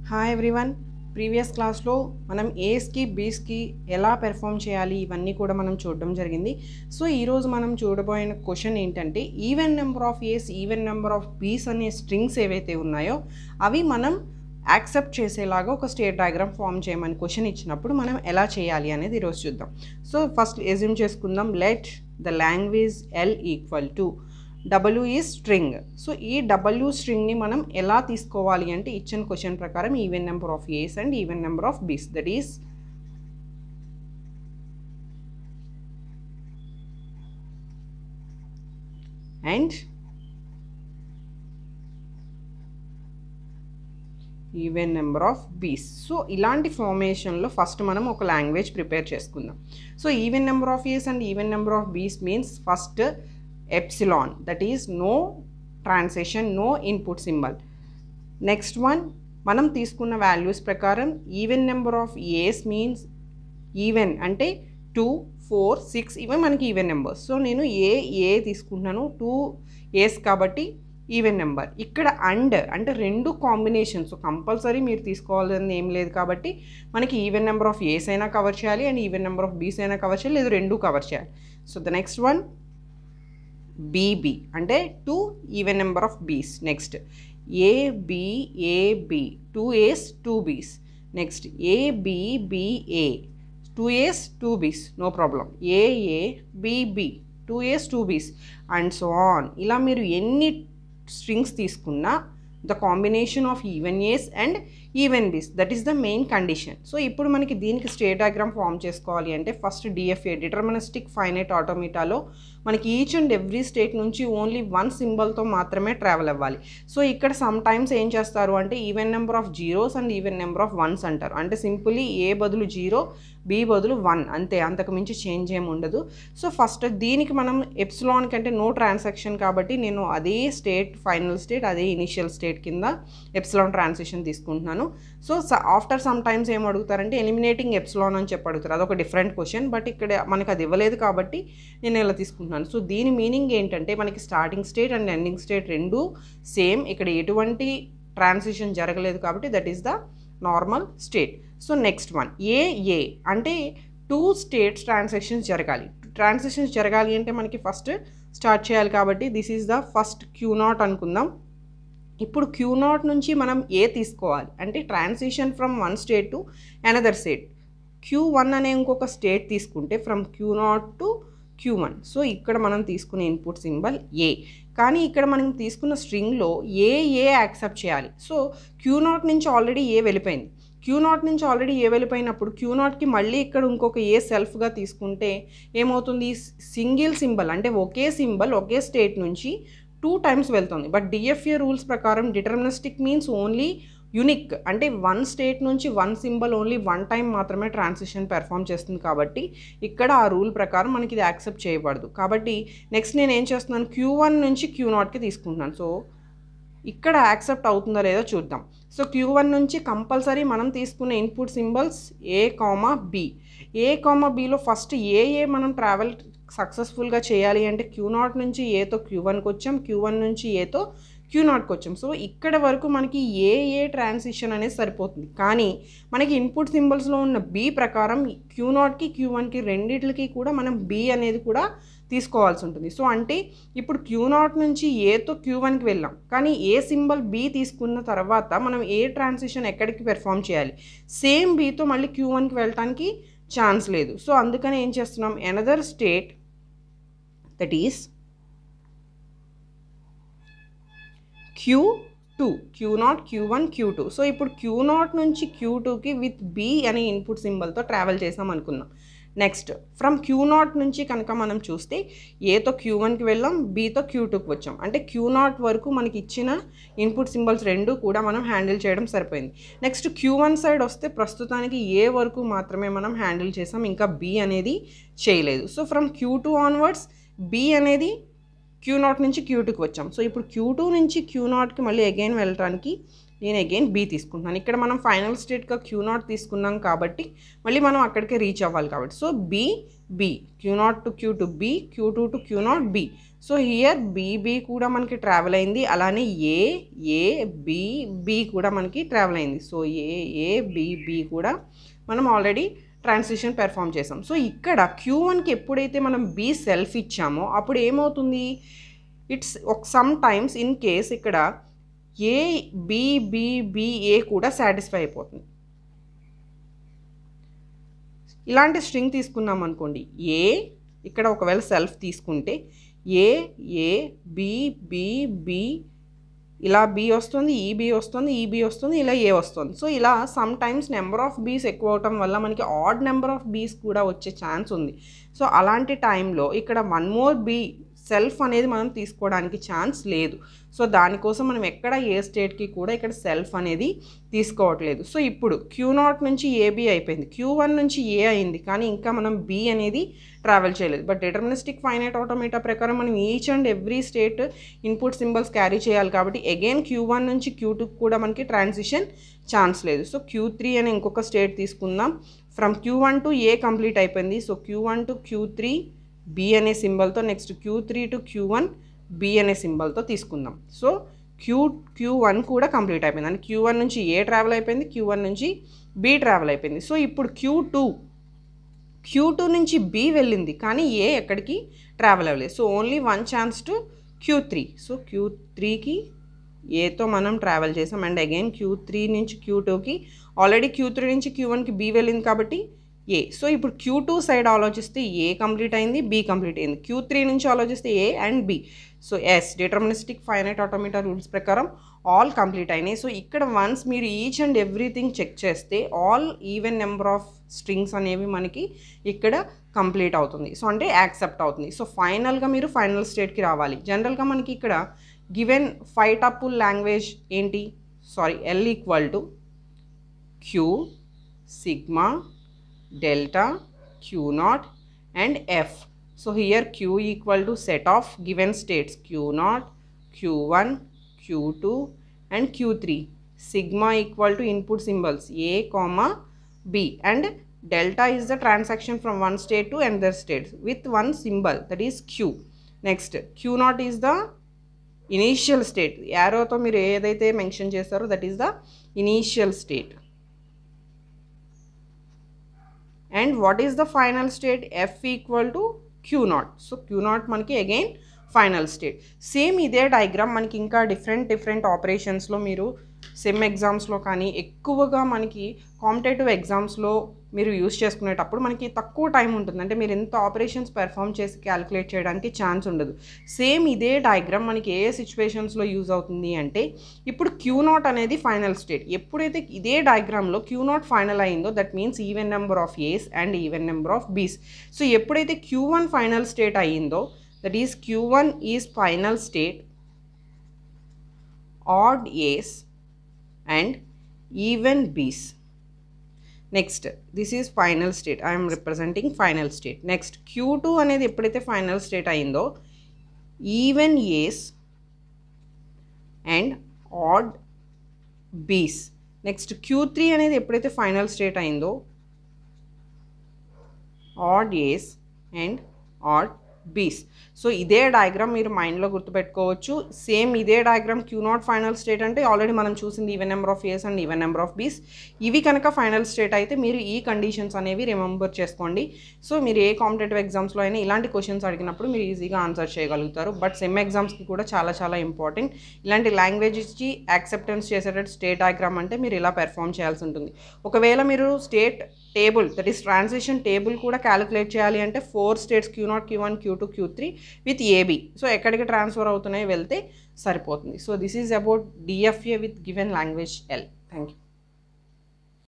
hi everyone previous క్లాస్లో మనం ఏస్కి బీస్కి ఎలా పెర్ఫామ్ చేయాలి ఇవన్నీ కూడా మనం చూడడం జరిగింది సో ఈరోజు మనం చూడబోయిన క్వశ్చన్ ఏంటంటే even number of a's even number of b's అనే స్ట్రింగ్స్ ఏవైతే ఉన్నాయో అవి మనం యాక్సెప్ట్ చేసేలాగా ఒక స్టేట్ డయాగ్రామ్ ఫామ్ చేయమని క్వశ్చన్ ఇచ్చినప్పుడు మనం ఎలా చేయాలి అనేది ఈరోజు చూద్దాం సో ఫస్ట్ ఎజ్యూమ్ చేసుకుందాం let the language L equal to W ఈ స్ట్రింగ్ సో ఈ డబ్ల్యూ స్ట్రింగ్ని మనం ఎలా తీసుకోవాలి అంటే ఇచ్చిన క్వశ్చన్ ప్రకారం even number of a's and even number of b's that is and even number of b's so ఇలాంటి ఫార్మేషన్లో ఫస్ట్ మనం ఒక లాంగ్వేజ్ ప్రిపేర్ చేసుకుందాం so even number of a's and even number of b's means first epsilon that is no transaction no input symbol next one మనం తీసుకున్న values ప్రకారం even number of a's means even అంటే two four six ఇవి మనకి even numbers so నేను ఏ ఏ తీసుకుంటున్నాను two ఏస్ కాబట్టి even number ఇక్కడ అండ్ అంటే రెండు కాంబినేషన్స్ కంపల్సరీ మీరు తీసుకోవాలని ఏం లేదు కాబట్టి మనకి ఈవెన్ నెంబర్ ఆఫ్ ఏస్ అయినా కవర్ చేయాలి అండ్ ఈవెన్ నెంబర్ ఆఫ్ బీస్ అయినా కవర్ చేయాలి లేదు రెండు కవర్ చేయాలి so the next one b b అంటే two even number of b's next a b a b two a's two b's next a b b a two a's two b's no problem a a b b two a's two b's and so on ఇలా మీరు ఎన్ని strings తీసుకున్నా the combination of even a's and even b's that is the main condition so ఇప్పుడు మనకి దీనికి state diagram form చేసుకోవాలి అంటే first DFA deterministic finite ఆటోమేటాలో మనకి ఈచ్ అండ్ ఎవ్రీ స్టేట్ నుంచి ఓన్లీ వన్ సింబల్తో మాత్రమే ట్రావెల్ అవ్వాలి సో ఇక్కడ సమ్ టైమ్స్ ఏం చేస్తారు అంటే even number of zeros and even number of ones అంటారు అంటే సింపుల్లీ ఏ బదులు జీరో బి బదులు వన్ అంతే అంతకు మించి చేంజ్ ఏమి ఉండదు సో ఫస్ట్ దీనికి మనం ఎప్సిలాన్ కంటే నో ట్రాన్సాక్షన్ కాబట్టి నేను అదే స్టేట్ ఫైనల్ స్టేట్ అదే ఇనిషియల్ స్టేట్ కింద ఎప్సిలాన్ ట్రాన్సాక్షన్ తీసుకుంటున్నాను సో ఆఫ్టర్ సమ్ టైమ్స్ ఏం అడుగుతారంటే ఎలిమినేటింగ్ ఎప్సిలాన్ అని చెప్పి అడుగుతారు అదొక డిఫరెంట్ క్వశ్చన్ బట్ ఇక్కడ మనకు అది ఇవ్వలేదు కాబట్టి నేను ఇలా తీసుకుంటున్నాను సో దీని మీనింగ్ ఏంటంటే మనకి starting state and ending state రెండు సేమ్ ఇక్కడ ఎటువంటి ట్రాన్సిషన్ జరగలేదు కాబట్టి that is the normal state so next one a a అంటే టూ స్టేట్స్ ట్రాన్సాక్షన్స్ జరగాలి ట్రాన్సాక్షన్స్ జరగాలి అంటే మనకి ఫస్ట్ స్టార్ట్ చేయాలి కాబట్టి this is the first q naught అనుకుందాం ఇప్పుడు క్యూ నాట్ నుంచి మనం ఏ తీసుకోవాలి అంటే transition from one state to another state q one అనే ఇంకొక స్టేట్ తీసుకుంటే from q naught to q one so ఇక్కడ మనం తీసుకునే ఇన్పుట్ సింబల్ ఏ కానీ ఇక్కడ మనం తీసుకున్న స్ట్రింగ్లో ఏ ఏ యాక్సెప్ట్ చేయాలి సో క్యూ నాట్ నుంచి ఆల్రెడీ ఏ వెళ్ళిపోయింది క్యూ నాట్ నుంచి ఆల్రెడీ ఏ వెళ్ళిపోయినప్పుడు క్యూ నాట్కి మళ్ళీ ఇక్కడ ఇంకొక ఏ సెల్ఫ్గా తీసుకుంటే ఏమవుతుంది సింగిల్ సింబల్ అంటే ఒకే సింబల్ ఒకే స్టేట్ నుంచి టూ టైమ్స్ వెళ్తుంది బట్ డిఎఫ్ఏ రూల్స్ ప్రకారం డిటర్మినిస్టిక్ మీన్స్ ఓన్లీ యునిక్ అంటే వన్ స్టేట్ నుంచి one symbol only one time మాత్రమే ట్రాన్సిషన్ పెర్ఫామ్ చేస్తుంది కాబట్టి ఇక్కడ ఆ రూల్ ప్రకారం మనకి ఇది యాక్సెప్ట్ చేయబడదు కాబట్టి నెక్స్ట్ నేను ఏం చేస్తున్నాను క్యూ వన్ నుంచి క్యూ నాట్కి తీసుకుంటున్నాను సో ఇక్కడ యాక్సెప్ట్ అవుతుందో లేదో చూద్దాం సో క్యూ వన్ నుంచి కంపల్సరీ మనం తీసుకునే input symbols a comma b a comma బిలో ఫస్ట్ ఏ ఏ మనం ట్రావెల్ సక్సెస్ఫుల్గా చేయాలి అంటే క్యూ నాట్ నుంచి ఏతో క్యూ వన్కి వచ్చాం క్యూ వన్ నుంచి ఏతో క్యూ నాట్కి వచ్చాం సో ఇక్కడ వరకు మనకి ఏ ఏ ట్రాన్సిషన్ అనేది సరిపోతుంది కానీ మనకి ఇన్పుట్ సింబల్స్లో ఉన్న బి ప్రకారం క్యూ నాట్కి క్యూ వన్కి రెండిట్లకి కూడా మనం బి అనేది కూడా తీసుకోవాల్సి ఉంటుంది సో అంటే ఇప్పుడు క్యూ నాట్ నుంచి ఏతో క్యూ వన్కి వెళ్ళాం కానీ ఏ సింబల్ బి తీసుకున్న తర్వాత మనం ఏ ట్రాన్సిషన్ ఎక్కడికి పెర్ఫామ్ చేయాలి సేమ్ బీతో మళ్ళీ క్యూ వన్కి వెళ్ళటానికి ఛాన్స్ లేదు సో అందుకని ఏం చేస్తున్నాం another state that is q two q naught queue one queue two so ఇప్పుడు క్యూ నాట్ నుంచి క్యూ టూకి విత్ బి అనే ఇన్పుట్ సింబల్తో ట్రావెల్ చేసాం అనుకుందాం నెక్స్ట్ ఫ్రమ్ క్యూ నాట్ నుంచి కనుక మనం చూస్తే ఏతో క్యూ వన్కి వెళ్ళాం బీతో క్యూ టూకి వచ్చాం అంటే క్యూ నాట్ వరకు మనకి ఇచ్చిన ఇన్పుట్ సింబల్స్ రెండు కూడా మనం హ్యాండిల్ చేయడం సరిపోయింది నెక్స్ట్ క్యూ వన్ సైడ్ వస్తే ప్రస్తుతానికి ఏ వరకు మాత్రమే మనం హ్యాండిల్ చేసాం ఇంకా బి అనేది చేయలేదు so from q two onwards b అనేది క్యూ నాట్ నుంచి క్యూ టూకి వచ్చాం సో ఇప్పుడు క్యూ టూ నుంచి క్యూ నాట్కి మళ్ళీ అగైన్ వెళ్ళడానికి నేను అగైన్ బీ తీసుకుంటున్నాను ఇక్కడ మనం ఫైనల్ స్టేట్గా క్యూ నాట్ తీసుకున్నాం కాబట్టి మళ్ళీ మనం అక్కడికే రీచ్ అవ్వాలి కాబట్టి so b b q naught to q two b q two to q naught b so here b b కూడా మనకి ట్రావెల్ అయింది అలానే ఏ ఏ బి బి కూడా మనకి ట్రావెల్ అయింది so a a b b కూడా మనం ఆల్రెడీ ట్రాన్సిషన్ పెర్ఫామ్ చేసాం సో ఇక్కడ క్యూ వన్కి ఎప్పుడైతే మనం బి సెల్ఫ్ ఇచ్చామో అప్పుడు ఏమవుతుంది ఇట్స్ ఒక సమ్ టైమ్స్ ఇన్ కేస్ ఇక్కడ a b b b a కూడా సాటిస్ఫై అయిపోతుంది ఇలాంటి స్ట్రింగ్ తీసుకున్నాం అనుకోండి ఏ ఇక్కడ ఒకవేళ సెల్ఫ్ తీసుకుంటే a a b b b ఇలా బి వస్తుంది ఈ బి వస్తుంది ఈ బి వస్తుంది ఇలా ఏ వస్తుంది సో ఇలా సమ్ టైమ్స్ నెంబర్ ఆఫ్ బీస్ ఎక్కువ అవటం వల్ల మనకి ఆడ్ నెంబర్ ఆఫ్ బీస్ కూడా వచ్చే ఛాన్స్ ఉంది సో అలాంటి టైంలో ఇక్కడ వన్ మోర్ బీ సెల్ఫ్ అనేది మనం తీసుకోవడానికి ఛాన్స్ లేదు సో దానికోసం మనం ఎక్కడ ఏ స్టేట్కి కూడా ఇక్కడ సెల్ఫ్ అనేది తీసుకోవట్లేదు సో ఇప్పుడు క్యూ నాట్ నుంచి ఏబి అయిపోయింది క్యూ వన్ నుంచి ఏ అయింది కానీ ఇంకా మనం బి అనేది ట్రావెల్ చేయలేదు బట్ డిటర్మినిస్టిక్ ఫైనైట్ ఆటోమేటా ప్రకారం మనం each and every state input symbols carry చేయాలి కాబట్టి అగైన్ క్యూ వన్ నుంచి క్యూ టూకి కూడా మనకి ట్రాన్సిషన్ ఛాన్స్ లేదు సో క్యూ త్రీ అని ఇంకొక స్టేట్ తీసుకుందాం from q one to a complete అయిపోయింది so q one to q three b అనే సింబల్తో next q three to q one b అనే సింబల్తో తీసుకుందాం సో క్యూ క్యూ వన్ కూడా కంప్లీట్ అయిపోయింది అంటే క్యూ వన్ నుంచి ఏ ట్రావెల్ అయిపోయింది క్యూ వన్ నుంచి బి ట్రావెల్ అయిపోయింది సో ఇప్పుడు క్యూ టూ క్యూ టూ నుంచి బి వెళ్ళింది కానీ ఏ ఎక్కడికి ట్రావెల్ అవ్వలేదు so only one chance to q త్రీ సో క్యూ త్రీకి ఏతో మనం ట్రావెల్ చేసాం అండ్ అగైన్ క్యూ త్రీ నుంచి క్యూ టూకి ఆల్రెడీ క్యూ త్రీ నుంచి క్యూ వన్కి బి వెళ్ళింది కాబట్టి ఏ సో ఇప్పుడు క్యూ టూ సైడ్ ఆలోచిస్తే ఏ కంప్లీట్ అయింది బి కంప్లీట్ అయింది క్యూ త్రీ నుంచి ఆలోచిస్తే a and B so as deterministic finite automata rules ప్రకారం ఆల్ కంప్లీట్ అయినాయి సో ఇక్కడ వన్స్ మీరు ఈచ్ అండ్ ఎవ్రీథింగ్ చెక్ చేస్తే all even number of strings అనేవి మనకి ఇక్కడ కంప్లీట్ అవుతుంది సో అంటే యాక్సెప్ట్ అవుతుంది సో ఫైనల్గా మీరు ఫైనల్ స్టేట్కి రావాలి జనరల్గా మనకి ఇక్కడ గివెన్ ఫైవ్ టప్పుల్ లాంగ్వేజ్ ఏంటి sorry L equal to q sigma delta q naught and f so here q equal to set of given states q naught q1 q2 and q3 sigma equal to input symbols a comma b and delta is the transaction from one state to another state with one symbol that is q next q naught is the initial state యారోతో మీరు ఏదైతే mention చేస్తారో that is the initial state and what is the final state F equal to q naught so q naught మనకి again final state same ఇదే diagram మనకి ఇంకా different different ఆపరేషన్స్లో మీరు sem ఎగ్జామ్స్లో కానీ ఎక్కువగా మనకి కాంపిటేటివ్ ఎగ్జామ్స్లో మీరు యూస్ చేసుకునేటప్పుడు మనకి తక్కువ టైం ఉంటుంది అంటే మీరు ఎంత ఆపరేషన్స్ పెర్ఫామ్ చేసి క్యాలిక్యులేట్ చేయడానికి ఛాన్స్ ఉండదు సేమ్ ఇదే డయాగ్రామ్ మనకి ఏ సిచ్యువేషన్స్లో యూజ్ అవుతుంది అంటే ఇప్పుడు క్యూ నాట్ అనేది ఫైనల్ స్టేట్ ఎప్పుడైతే ఇదే డయాగ్రామ్లో క్యూ నాట్ ఫైనల్ అయిందో that means even number of a's and even number of b's so ఎప్పుడైతే క్యూ వన్ ఫైనల్ స్టేట్ అయ్యిందో that is q one is final state odd a's and even b's next this is final state I'm representing final state next q two అనేది ఎప్పుడైతే final state అయిందో even a's and odd b's next q three అనేది ఎప్పుడైతే final state అయిందో odd a's and odd b's so ఇదే diagram మీరు మైండ్లో గుర్తుపెట్టుకోవచ్చు సేమ్ ఇదే diagram q naught final state అంటే ఆల్రెడీ మనం చూసింది even number of a's and even number of b's ఇవి కనుక ఫైనల్ స్టేట్ అయితే మీరు ఈ కండిషన్స్ అనేవి రిమెంబర్ చేసుకోండి సో మీరు ఏ కాంపిటేటివ్ ఎగ్జామ్స్లో అయినా ఇలాంటి క్వశ్చన్స్ అడిగినప్పుడు మీరు ఈజీగా ఆన్సర్ చేయగలుగుతారు బట్ సెమ్ ఎగ్జామ్స్కి కూడా చాలా చాలా ఇంపార్టెంట్ ఇలాంటి లాంగ్వేజ్ ఇచ్చి యాక్సెప్టెన్స్ చేసేటట్టు స్టేట్ డయాగ్రామ్ అంటే మీరు ఇలా పెర్ఫామ్ చేయాల్సి ఉంటుంది ఒకవేళ మీరు state table that is transition table కూడా క్యాలిక్యులేట్ చేయాలి అంటే four states Q naught queue one queue two Q three with AB so ఎక్కడికి ట్రాన్స్ఫర్ అవుతున్నాయో వెళ్తే సరిపోతుంది so this is about DFA with given language L thank you